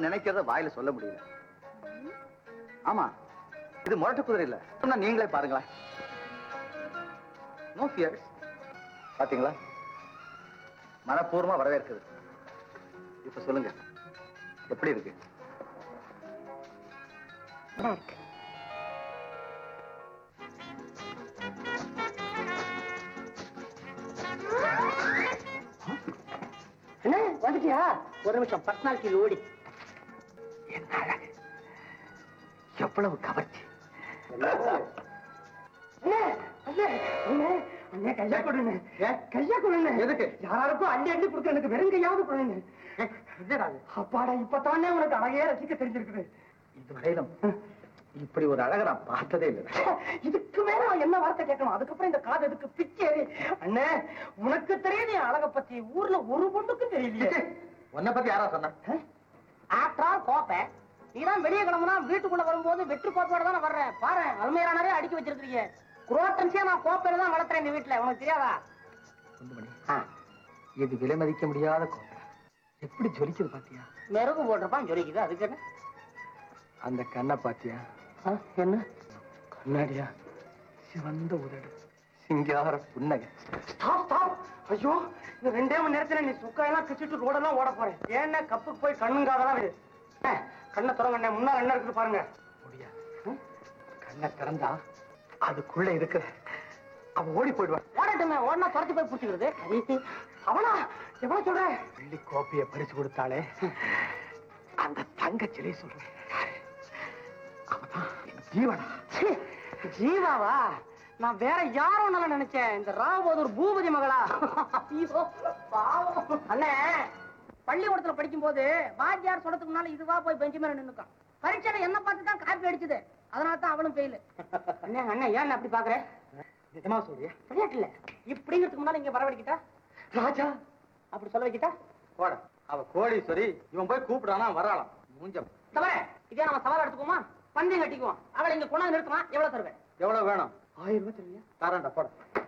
நினைக்கிறத வாயில சொல்ல முடியல ஆமா இது முரட்டு குதிரை இல்ல சொன்னா நீங்களே பாருங்களேன் நோ ஃபியர்ஸ் பாத்தீங்களா மனப்பூர்வமா வரவேற்குது இப்ப சொல்லுங்க எப்படி இருக்கு நல்லா இருக்கு என்ன வந்துட்டியா ஒரு நிமிஷம் பர்சனாலிட்டி லோடி என்ன அழகு எவ்வளவு கவர்ச்சி கையா கொடுங்க கையா கொடுங்க எதுக்கு? யாராருக்கும் அள்ளி அள்ளி கொடுக்க எனக்கு வெறும் கையாவது கொடுங்க என்னடா இது? அப்பாடா இப்பதானே உனக்கு அழகையே ரசிக்க தெரிஞ்சிருக்குது இதுவரையிலும் இப்படி ஒரு அழகை நான் பார்த்ததே இல்லை இதுக்கு மேல நான் என்ன வார்த்தை கேட்கணும் அதுக்கப்புறம் இந்த காது எதுக்கு பிச்சை அண்ணே உனக்கு தெரியுது என் அழக பத்தி ஊர்ல ஒரு பொண்ணுக்கும் தெரியலையே உன்னை பத்தி யாரா சொன்னா ஆஃப்டர் ஆல் கோப்பை நீதான் வெளியே கிளம்புனா வீட்டுக்குள்ள வரும்போது வெற்று கோப்பையோட தானே வர்ற பாரு அல்மையானே அடுக்கி வச்சிருக்கீங்க குரோட்டன்ஸே நான் கோப்பையில தான் வளர்த்துறேன் இந்த வீட்டுல உனக்கு தெரியாதா குண்டுமணி இது விலை மதிக்க முடியாத கோட்டை எப்படி ஜொலிக்குது பாத்தியா மெருகு போட்டிருப்பான் ஜொலிக்குது அதுக்கு என்ன அந்த கண்ணை பாத்தியா ஆ, என்ன கண்ணாடியா சிவந்த உதடு சிங்கார புன்னகை ஸ்டாப் ஸ்டாப் ஐயோ இந்த ரெண்டே மணி நேரத்துல நீ சுக்காயெல்லாம் கிச்சிட்டு ரோடெல்லாம் ஓட போறேன் ஏன்னா கப்புக்கு போய் கண்ணுங்காதெல்லாம் விடு அண்ணே, கண்ணை திறங்க முன்னாள் என்ன இருக்குது பாருங்க முடியாது கண்ணை திறந்தா அதுக்குள்ள இருக்கிற அவ ஓடி போயிடுவான் ஓடட்டுமே ஓடனா துரத்தி போய் பிடிச்சிக்கிறது அவனா எவ்வளவு சொல்ற வெள்ளி கோப்பையை பறிச்சு கொடுத்தாலே அந்த தங்க சிலை சொல்றேன் அவதான் என் ஜீவனா ச்சீ, ஜீவாவா நான் வேற யாரும் நல்லா நினைச்சேன் இந்த ராவபோதூர் பூபதி மகளா ஐயோ பாவம் அண்ணே பள்ளிக்கூடத்துல படிக்கும் போது வாத்தியார் சொல்றதுக்கு முன்னால இதுவா போய் பெஞ்சு மேல நின்னுக்கான் பரீட்சையில என்ன பார்த்து தான் காப்பி அடிச்சது அதனால தான் அவனும் ஃபெயில் அண்ணே அண்ணே ஏன் அப்படி பாக்குற நிஜமா சொல்றியா விளையாட்டு இல்ல இப்படிங்கிறதுக்கு முன்னால இங்க வரவழைக்கிட்டா ராஜா அப்படி சொல்ல வைக்கிட்டா போட அவ கோடீஸ்வரி இவன் போய் கூப்பிடானா வராளாம் மூஞ்சம் தவிர இதே நம்ம சவால் எடுத்துக்குவோமா பந்தயம் கட்டிக்குவோம் அவளை இங்க கொண்டாந்து நிறுத்தலாம் எவ்வளவு தருவேன் எவ்வளவு வேணும் ஆயிரம் ரூபாய் தருவியா தரேன்டா போட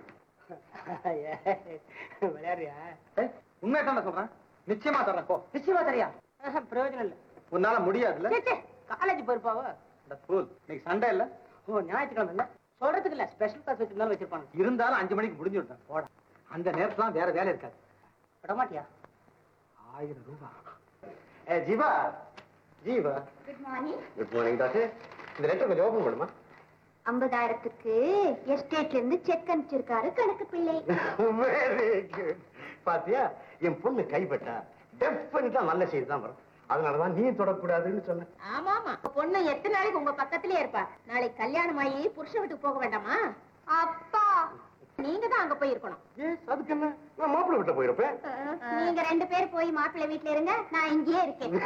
விளையாடுறியா ஏய், உண்மையை தான் சொல்றேன் நிச்சயமா தரேன் போ நிச்சயமா சரியா பிரயோஜனம் இல்ல உன்னால முடியாதுல்ல காலேஜ் போயிருப்பாவ இந்த ஸ்கூல் இன்னைக்கு சண்டே இல்ல ஓ ஞாயிற்றுக்கிழமை இல்ல சொல்றதுக்கு இல்ல ஸ்பெஷல் கிளாஸ் வச்சிருந்தாலும் வச்சிருப்பாங்க இருந்தாலும் அஞ்சு மணிக்கு முடிஞ்சு விட்டேன் போட அந்த நேரத்துல வேற வேலை இருக்காது விட மாட்டியா ஆயிரம் ரூபாய் ஏ Jeeva Jeeva good morning good morning doctor இந்த லெட்டர் கொஞ்சம் ஓபன் பண்ணுமா ஐம்பதாயிரத்துக்கு எஸ்டேட்ல இருந்து செக் அனுப்பிச்சிருக்காரு கணக்கு பிள்ளை வெரி குட் பாத்தியா என் பொண்ணு கைப்பட்டா டெஃபினட்டா நல்ல செய்தி தான் வரும் அதனாலதான் நீ தொடக்கூடாதுன்னு சொன்னேன் ஆமா ஆமா பொண்ணு எத்தனை நாளைக்கு உங்க பக்கத்திலே இருப்பா நாளைக்கு கல்யாணம் ஆகி புருஷ வீட்டுக்கு போக வேண்டாமா அப்பா நீங்க தான் அங்க போய் இருக்கணும் ஏஸ் அதுக்கு என்ன நான் மாப்பிள்ளை விட்ட போயிருப்பேன் நீங்க ரெண்டு பேர் போய் மாப்பிள்ளை வீட்டுல இருங்க நான் இங்கேயே இருக்கேன்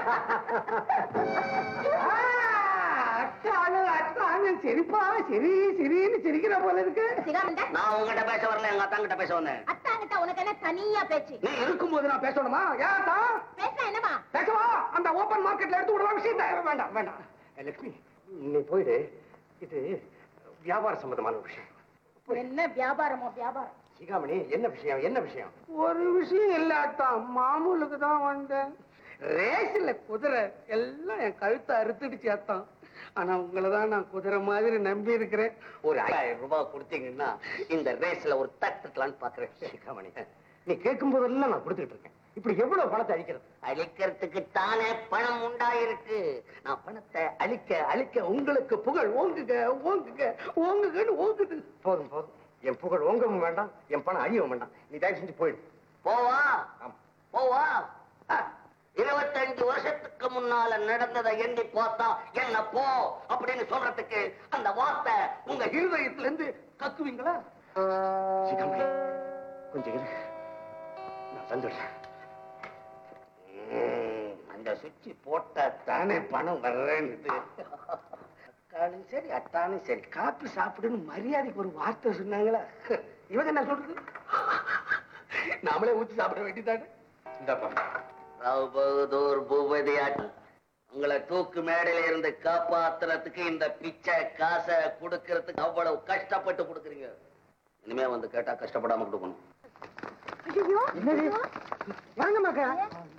அட்டாளு அட்டாளு சிரிப்பா சிரி சிரின்னு சிரிக்கிற போல இருக்கு சிகாமந்த நான் உங்ககிட்ட பேச வரல எங்க அத்தாங்கிட்ட பேச வந்தேன் அத்தாங்கிட்ட உனக்கு என்ன தனியா பேச்சு நீ இருக்கும்போது நான் பேசணுமா ஏன் தான் பேச என்னமா பேசவா அந்த ஓபன் மார்க்கெட்ல எடுத்து விடலாம் விஷயம் தான். வேண்டாம் வேண்டாம் ஏ, லட்சுமி நீ போயிடு இது வியாபார சம்பந்தமான விஷயம் என்ன வியாபாரமோ வியாபாரம் சிகாமணி என்ன விஷயம் என்ன விஷயம் ஒரு விஷயம் இல்லாட்டான் மாமூலுக்கு தான் வந்தேன் ரேஸ்ல குதிரை எல்லாம் என் கழுத்தை அறுத்துடுச்சு அத்தான் ஆனா உங்களை தான் நான் குதிரை மாதிரி நம்பி இருக்கிறேன் ஒரு ஆயிரம் ரூபாய் கொடுத்தீங்கன்னா இந்த ரேஸ்ல ஒரு தட்டுக்கலான்னு பாக்குறேன் சிகாமணி நீ கேட்கும் போதெல்லாம் நான் கொடுத்துட்டு இருக்கேன் இப்படி எவ்வளவு பணத்தை அழிக்கிறது அழிக்கிறதுக்கு தானே பணம் உண்டாயிருக்கு நான் பணத்தை அழிக்க அழிக்க உங்களுக்கு புகழ் ஓங்குக ஓங்குக ஓங்குகன்னு ஓங்குது போதும் போதும் என் புகழ் ஓங்கவும் வேண்டாம் என் பணம் அழியவும் வேண்டாம் நீ தயவு செஞ்சு போயிடு போவா ஆமா போவா இருபத்தஞ்சு வருஷத்துக்கு முன்னால நடந்ததை எண்ணி பார்த்தா என்ன போ அப்படின்னு சொல்றதுக்கு அந்த வார்த்தை உங்க இருதயத்துல இருந்து கக்குவீங்களா சிகாமணி கொஞ்சம் இரு நான் தந்துடுறேன் ம், அந்த சுவிட்ச் போட்டா தானே பணம் வர்றேன்னு அக்காலும் சரி அத்தானும் சரி காப்பி சாப்பிடுன்னு மரியாதைக்கு ஒரு வார்த்தை சொன்னாங்களா இவங்க என்ன சொல்றது நாமளே ஊத்தி சாப்பிட வேண்டியதானே இந்தாப்பா ராவ் பகதூர் பூபதி ஆட்டம் உங்களை தூக்கு மேடையில இருந்து காப்பாத்துறதுக்கு இந்த பிச்சை காசை கொடுக்கறதுக்கு அவ்வளவு கஷ்டப்பட்டு கொடுக்குறீங்க இனிமே வந்து கேட்டா கஷ்டப்படாம கொடுக்கணும் வாங்க மக்கா